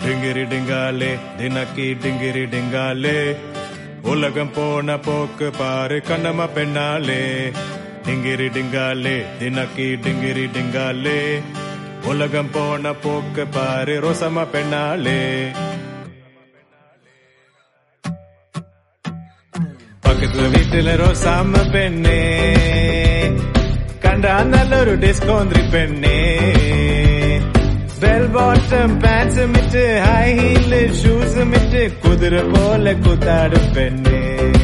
டிங்கிரி டிங்காலே தினக்கி டிங்கிரி டிங்காலே உலகம் போன போக்கு பாரு கண்ணம்மா பெண்ணாலே டிங்கிரி டிங்காலே தினக்கி டிங்கிரி டிங்காலே உலகம் போன போக்கு பாரு ரோசமா பெண்ணாலே பக்கத்துல வீட்டுல ரோசாம பெண்ணே കണ്ടാ നല്ലൊരു ഡിസ്കോന്ത്രി പെണ്ണേ ബെൽ ബോട്ടം പാൻസും ഇട്ട് ഹൈ ഹീല് ഷൂസും ഇട്ട് കുതിര പോലെ കുത്താടും പെണ്ണേ